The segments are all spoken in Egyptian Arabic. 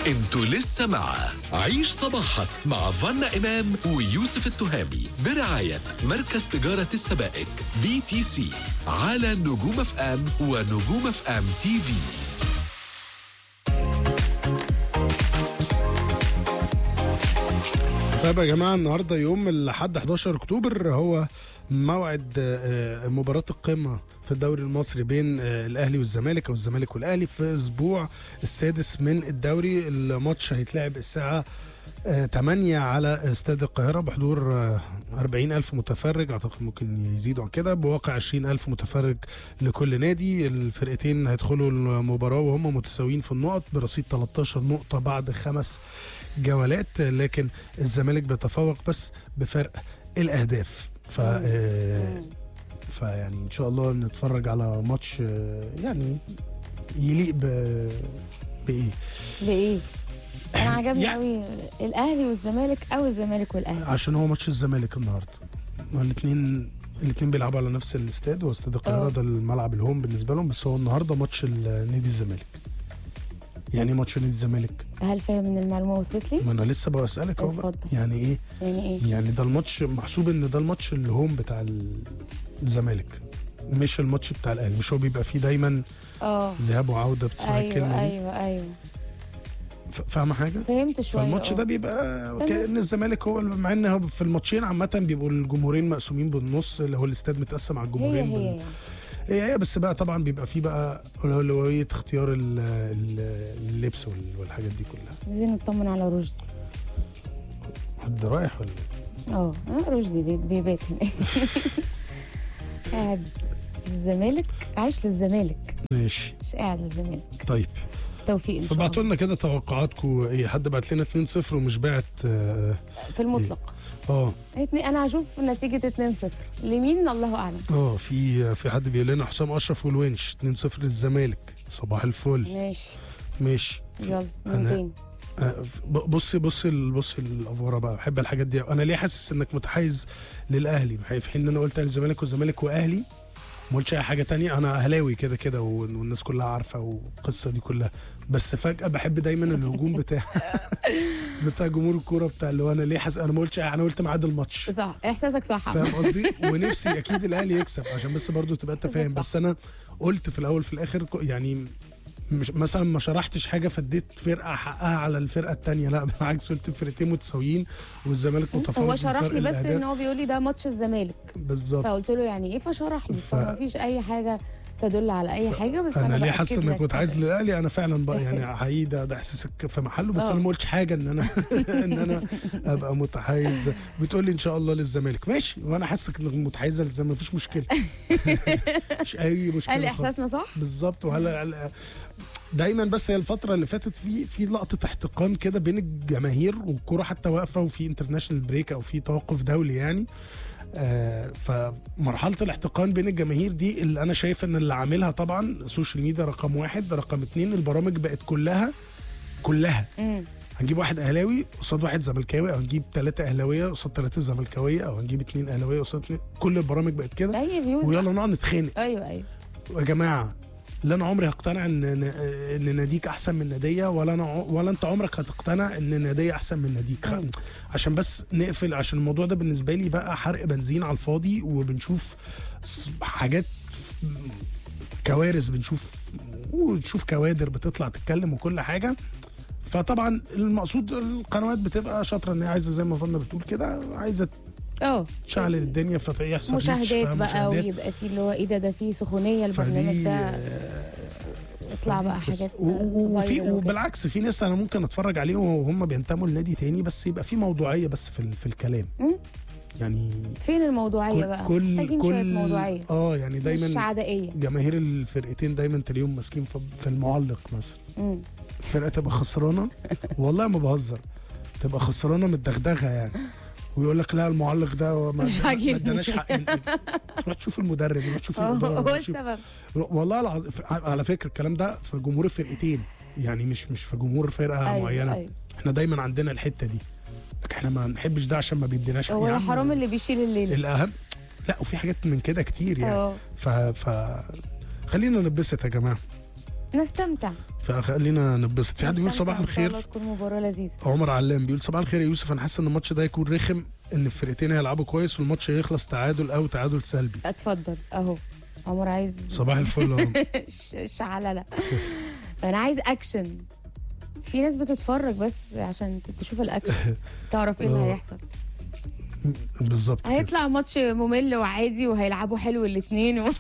انتوا لسه مع عيش صباحك مع فنا إمام ويوسف التهامي برعاية مركز تجارة السبائك بي تي سي على نجوم اف ام ونجوم اف ام تي في طيب يا جماعه النهارده يوم لحد 11 اكتوبر هو موعد آه، مباراه القمه في الدوري المصري بين آه، الاهلي والزمالك او الزمالك والاهلي في اسبوع السادس من الدوري الماتش هيتلعب الساعه آه، 8 على استاد القاهره بحضور آه، 40 ألف متفرج أعتقد ممكن يزيدوا عن كده بواقع 20 ألف متفرج لكل نادي الفرقتين هيدخلوا المباراة وهم متساويين في النقط برصيد 13 نقطة بعد خمس جولات لكن الزمالك بيتفوق بس بفرق الأهداف ف آه، فيعني إن شاء الله نتفرج على ماتش آه، يعني يليق ب بإيه بايه؟ انا عجبني يعني- قوي الاهلي والزمالك او الزمالك والاهلي عشان هو ماتش الزمالك النهارده الاثنين الاثنين بيلعبوا على نفس الاستاد هو استاد القاهره اه. ده الملعب الهوم بالنسبه لهم بس هو النهارده ماتش ال- نادي الزمالك يعني ايه ماتش نادي الزمالك هل فاهم ان المعلومه وصلت لي؟ ما انا لسه بسالك اهو بقى. اتفضل. يعني ايه يعني ايه؟ يعني ده الماتش محسوب ان ده الماتش الهوم بتاع ال- الزمالك مش الماتش بتاع الاهلي مش هو بيبقى فيه دايما اه ذهاب وعوده بتسمع الكلمه ايوه دي ايوه ايوه ف- فاهمه حاجه فهمت شويه فالماتش اه. ده بيبقى كأن الزمالك هو مع ان هو في الماتشين عامة بيبقوا الجمهورين مقسومين بالنص اللي هو الاستاد متقسم على هي الجمهورين هي بال... يعني. هي هي بس بقى طبعا بيبقى فيه بقى أولوية اختيار ال- ال- اللبس وال- والحاجات دي كلها عايزين نطمن على رشدي حد رايح ولا إيه؟ اه آه، رشدي بي- بيبات هناك قاعد الزمالك عايش للزمالك ماشي مش قاعد للزمالك طيب توفيق ان شاء فبعتوا الله لنا كده توقعاتكم ايه حد بعت لنا 2-0 ومش باعت اه في المطلق اه اتنين- انا هشوف نتيجه 2-0 لمين الله اعلم اه في في حد بيقول لنا حسام اشرف والونش 2-0 للزمالك صباح الفل ماشي ماشي يلا أنا- مين تاني آه، ب- بصي بصي ال- بصي الافوره بقى بحب الحاجات دي انا ليه حاسس انك متحيز للاهلي في حين ان انا قلت الزمالك والزمالك واهلي ما قلتش اي حاجه تانية انا اهلاوي كده كده وال- والناس كلها عارفه والقصه دي كلها بس فجاه بحب دايما الهجوم بتاع بتاع جمهور الكوره بتاع اللي هو انا ليه حاسس انا ما قلتش انا قلت ميعاد الماتش صح احساسك صح فاهم قصدي ونفسي اكيد الاهلي يكسب عشان بس برضو تبقى انت فاهم بس انا قلت في الاول في الاخر ك- يعني مش مثلا ما شرحتش حاجه فديت فرقه حقها على الفرقه الثانيه لا بالعكس قلت الفرقتين متساويين والزمالك متفوق هو شرح بفرق لي بس الأهداف. ان هو بيقول لي ده ماتش الزمالك بالظبط فقلت له يعني ايه فشرح لي ف- فما فيش اي حاجه تدل على اي حاجه بس انا انا ليه بأكد حاسس لك انك متعايز كده. للاهلي انا فعلا بقى يعني إحساس. حقيقي ده, ده احساسك في محله بس آه. انا ما قلتش حاجه ان انا ان انا ابقى متحيز بتقول لي ان شاء الله للزمالك ماشي وانا حاسك انك متحيزه للزمالك مفيش مشكله مش اي مشكله قال خالص. احساسنا صح بالظبط وهلا دايما بس هي الفتره اللي فاتت في في لقطه احتقان كده بين الجماهير والكوره حتى واقفه وفي انترناشونال بريك او في توقف دولي يعني آه فمرحله الاحتقان بين الجماهير دي اللي انا شايف ان اللي عاملها طبعا السوشيال ميديا رقم واحد رقم اتنين البرامج بقت كلها كلها امم هنجيب واحد اهلاوي قصاد واحد زملكاوي او هنجيب ثلاثه اهلاويه قصاد ثلاثه زملكاويه او هنجيب اتنين اهلاويه قصاد اتنين كل البرامج بقت كده اي فيوز ويلا نقعد نتخانق ايوه ايوه يا جماعه لا انا عمري هقتنع ان ان ناديك احسن من ناديه ولا انا ع- ولا انت عمرك هتقتنع ان ناديه احسن من ناديك خ- عشان بس نقفل عشان الموضوع ده بالنسبه لي بقى حرق بنزين على الفاضي وبنشوف س- حاجات كوارث بنشوف ونشوف كوادر بتطلع تتكلم وكل حاجه فطبعا المقصود القنوات بتبقى شاطره ان هي عايزه زي ما فضلنا بتقول كده عايزه اه تشعل الدنيا فيحصل reach، مشاهدات فاهم؟ بقى مشاهدات. ويبقى في اللي هو ايه ده ده في سخونيه البرنامج فدي ده يطلع بقى بس حاجات و- و- وفي viral وكده. وبالعكس في ناس انا ممكن اتفرج عليهم وهم بينتموا لنادي تاني بس يبقى في موضوعيه بس في ال- في الكلام مم. يعني فين الموضوعيه كل بقى كل محتاجين شويه كل موضوعيه اه يعني مش دايما عدائيه جماهير الفرقتين دايما تلاقيهم ماسكين في- في المعلق مثلا مم. الفرقه تبقى خسرانه والله ما بهزر تبقى خسرانه متدغدغه يعني ويقول لك لا المعلق ده ما مش ما عاجبني. اداناش حق تروح تشوف المدرب روح تشوف اه الاداره هو روح تشوف السبب والله العظيم على فكره الكلام ده في جمهور الفرقتين يعني مش مش في جمهور فرقه أيوة، معينه أيوة. احنا دايما عندنا الحته دي لكن احنا ما نحبش ده عشان ما بيديناش هو يا يا عم حرام اللي بيشيل الليل الاهم لا وفي حاجات من كده كتير يعني اه ف ف خلينا نتبسط يا جماعه نستمتع فخلينا نتبسط في حد بيقول نستمتع صباح إن شاء الله الخير تكون مباراه لذيذه عمر علام بيقول صباح الخير يا يوسف انا حاسس ان الماتش ده هيكون رخم ان الفرقتين هيلعبوا كويس والماتش هيخلص تعادل او تعادل سلبي اتفضل اهو عمر عايز صباح الفل اهو ش- شعلله انا عايز اكشن في ناس بتتفرج بس عشان ت- تشوف الاكشن تعرف ايه اللي آه. هيحصل بالظبط كده هيطلع ماتش ممل وعادي وهيلعبوا حلو الاثنين و...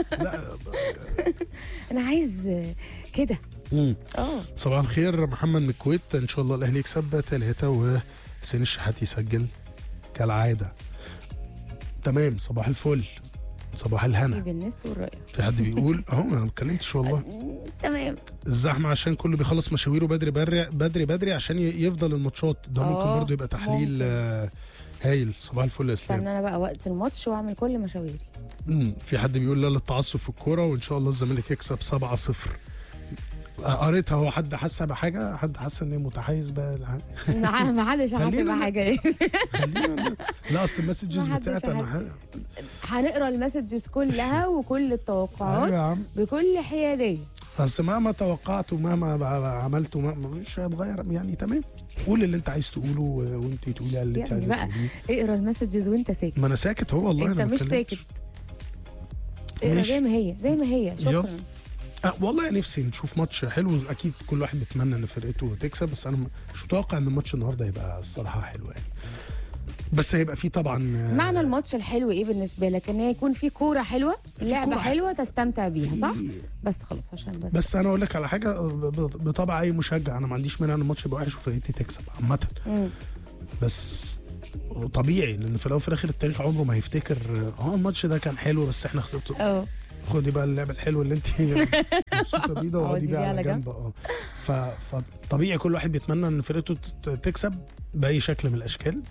انا عايز كده مم. اه صباح الخير محمد من الكويت ان شاء الله الاهلي يكسب ثلاثة وحسين الشحات يسجل كالعاده تمام صباح الفل صباح الهنا سيب الناس تقول رايها في حد بيقول اهو انا ما اتكلمتش والله تمام الزحمه عشان كله بيخلص مشاويره بدري بدري بدري بدري عشان ي- يفضل الماتشات ده ممكن آه، برضو يبقى تحليل ممكن. آه، هايل صباح الفل يا استنى اسلام انا بقى وقت الماتش واعمل كل مشاويري مم، في حد بيقول لا للتعصب في الكوره وان شاء الله الزمالك يكسب 7-0 آه، قريتها هو حد حس بحاجه حد حس ان هي متحيز بقى الع- ما ما حدش حاسب خلينا- بحاجه خلينا لا اصل المسجز ما حدش بتاعت انا عارف. ح- هنقرا المسجز كلها وكل ايوه التوقعات يا عم بكل حياديه اصل مهما توقعت ومهما ب- عملت وما مش هيتغير يعني تمام قول اللي انت عايز تقوله و- وانت تقولي اللي انت يعني عايزه بقى تقوليه اقرا المسجز وانت ساكت ما انا ساكت هو والله انت انا ما مش اتكلمتش. ساكت اقرا ماشي. زي ما هي زي ما هي شكرا يلا. أه والله نفسي نشوف ماتش حلو اكيد كل واحد بيتمنى ان فرقته تكسب بس انا مش متوقع ان الماتش النهارده هيبقى الصراحه حلو يعني بس هيبقى فيه طبعا آه، معنى الماتش الحلو ايه بالنسبه لك ان هي يكون في كوره حلوه لعبه كورة حلوه تستمتع بيها صح في- بس خلاص عشان بس, بس انا اقول لك على حاجه ب- ب- بطبع اي مشجع انا ما عنديش مانع ان الماتش يبقى وحش وفرقتي تكسب عامه مم. بس طبيعي لان في الاول وفي الاخر التاريخ عمره ما هيفتكر اه الماتش ده كان حلو بس احنا خسرته اه خدي بقى اللعبه الحلوه اللي انت مبسوطه بيه ده واقعدي اقعدي بيها على جنب اه ف- فطبيعي كل واحد بيتمنى ان فرقته ت- تكسب باي شكل من الاشكال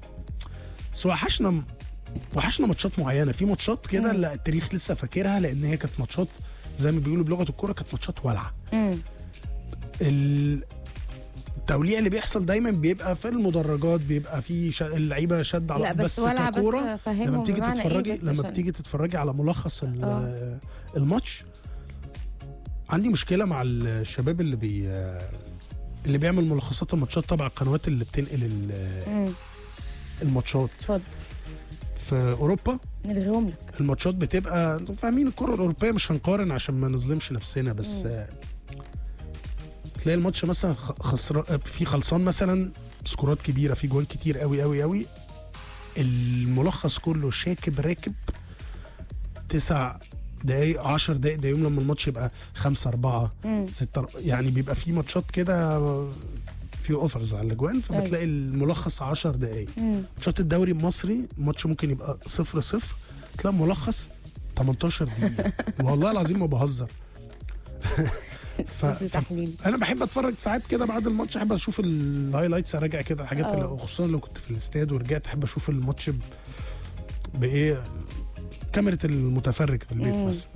بس وحشنا وحشنا ماتشات معينه في ماتشات كده لا التاريخ لسه فاكرها لان هي كانت ماتشات زي ما بيقولوا بلغه الكوره كانت ماتشات والعه مم. ال- التوليع اللي بيحصل دايما بيبقى في المدرجات بيبقى في ش... اللعيبه شد على لا بس ولع بس ككوره فهمهم لما بتيجي بمعنى تتفرجي إيه بس لما عشان- بتيجي تتفرجي على ملخص ال- آه. الماتش عندي مشكله مع الشباب اللي بي اللي بيعمل ملخصات الماتشات تبع القنوات اللي بتنقل ال- مم. الماتشات اتفضل في اوروبا نلغيهم لك الماتشات بتبقى انتوا فاهمين الكره الاوروبيه مش هنقارن عشان ما نظلمش نفسنا بس آه، تلاقي الماتش مثلا خ- خسر في خلصان مثلا سكورات كبيره في جوان كتير قوي قوي قوي الملخص كله شاكب راكب تسع دقايق 10 دقايق ده يوم لما الماتش يبقى 5 4 مم. 6 يعني بيبقى في ماتشات كده في اوفرز على الاجوان فبتلاقي الملخص 10 دقايق مم. ماتشات الدوري المصري الماتش ممكن يبقى صفر صفر تلاقي ملخص 18 دقيقة والله العظيم ما بهزر ف... استوديو ف... تحليل انا بحب اتفرج ساعات كده بعد الماتش احب اشوف الهايلايتس اراجع كده الحاجات آه. اللي خصوصا لو كنت في الاستاد ورجعت احب اشوف الماتش ب... بايه كاميرا المتفرج في البيت مم. مثلا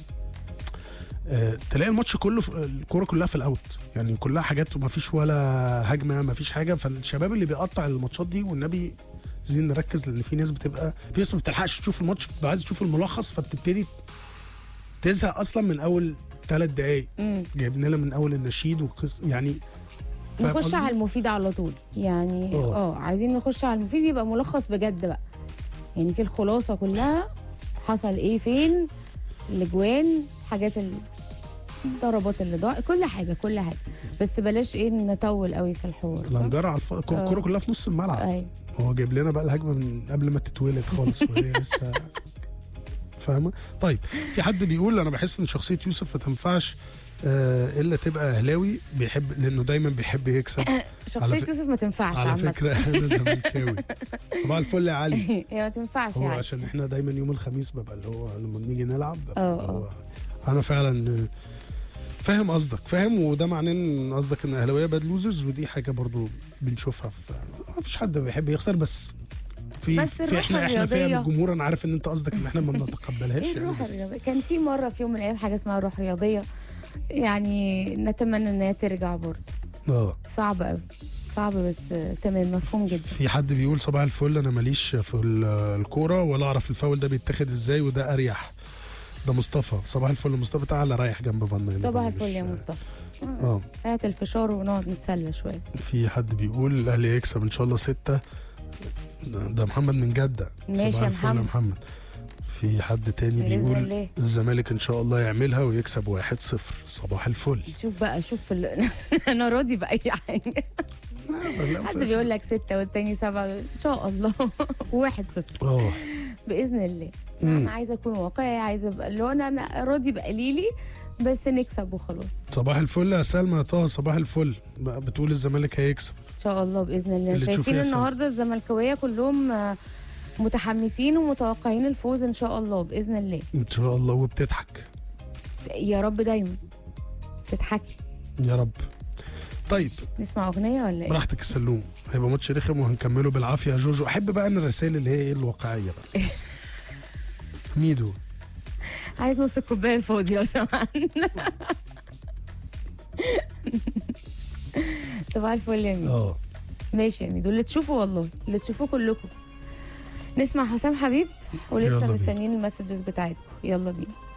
آه، تلاقي الماتش كله في الكوره كلها في الاوت يعني كلها حاجات وما فيش ولا هجمه ما فيش حاجه فالشباب اللي بيقطع الماتشات دي والنبي عايزين نركز لان في ناس بتبقى في ناس ما بتلحقش تشوف الماتش بتبقى عايزه تشوف الملخص فبتبتدي تزهق اصلا من اول ثلاث دقايق مم. جايبين لنا من اول النشيد وقص يعني فاهم نخش قصدي؟ على المفيد على طول يعني آه. اه عايزين نخش على المفيد يبقى ملخص بجد بقى يعني في الخلاصه كلها حصل ايه فين الاجوان حاجات ال- الضربات اللي ضاع كل حاجه كل حاجه بس بلاش ايه نطول قوي في الحوار صح؟ الانجره على الف... الكوره كلها في نص الملعب ايوه هو جايب لنا بقى الهجمه من قبل ما تتولد خالص وهي لسه فاهمه طيب في حد بيقول انا بحس ان شخصيه يوسف ما تنفعش آه الا تبقى اهلاوي بيحب لانه دايما بيحب يكسب على شخصيه فك- يوسف ما تنفعش على عامه فكره انا زملكاوي صباح الفل يا علي هي ما تنفعش هو يعني عشان احنا دايما يوم الخميس ببقى اللي هو لما بنيجي نلعب ببقى اه، اللي هو انا فعلا فاهم قصدك فاهم وده معناه ان قصدك ان اهلاويه باد لوزرز ودي حاجه برضو بنشوفها في ما فيش حد بيحب يخسر بس في بس في الروح احنا احنا فئه من الرياضية. الجمهور انا عارف ان انت قصدك ان احنا ما بنتقبلهاش ايه يعني الروح بس الرياضية كان في مرة في يوم من الأيام حاجة اسمها روح رياضية يعني نتمنى إن هي ترجع برضه اه صعب قوي صعب بس آه، تمام مفهوم جدا في حد بيقول صباح الفل انا ماليش في ال- الكوره ولا اعرف الفاول ده بيتاخد ازاي وده اريح ده مصطفى صباح الفل مصطفى تعالى رايح جنب فانا هنا صباح فأنا الفل مش- يا مصطفى اه هات الفشار ونقعد نتسلى شويه في حد بيقول الاهلي يكسب ان شاء الله ستة ده ده محمد من جدة ماشي صباح يا الفل يا محمد. محمد في حد تاني بإذن بيقول الله. الزمالك ان شاء الله يعملها ويكسب واحد صفر صباح الفل شوف بقى شوف ال... انا راضي باي حاجه حد بيقول لك ستة والتاني سبعة ان شاء الله واحد صفر اه باذن الله مم. انا عايزه اكون واقعي عايزه ابقى اللي هو انا انا راضي بقليلي بس نكسب وخلاص صباح الفل يا سلمى يا طه صباح الفل بقى بتقول الزمالك هيكسب ان شاء الله باذن الله اللي تشوفيه شايفين يا سلمى. النهارده الزملكاويه كلهم آه، متحمسين ومتوقعين الفوز ان شاء الله باذن الله ان شاء الله وبتضحك يا رب دايما تضحكي يا رب طيب نسمع اغنيه ولا ايه براحتك السلوم هيبقى ماتش رخم وهنكمله بالعافيه يا جوجو احب بقى انا الرسائل اللي هي ايه الواقعيه بقى ميدو عايز نص الكوبايه الفاضي لو سمحت صباح الفل يا ميدو اه ماشي يا ميدو اللي تشوفوا والله اللي تشوفوه كلكم نسمع حسام حبيب يلا ولسه بينا. مستنيين المسجز بتاعتكم يلا بينا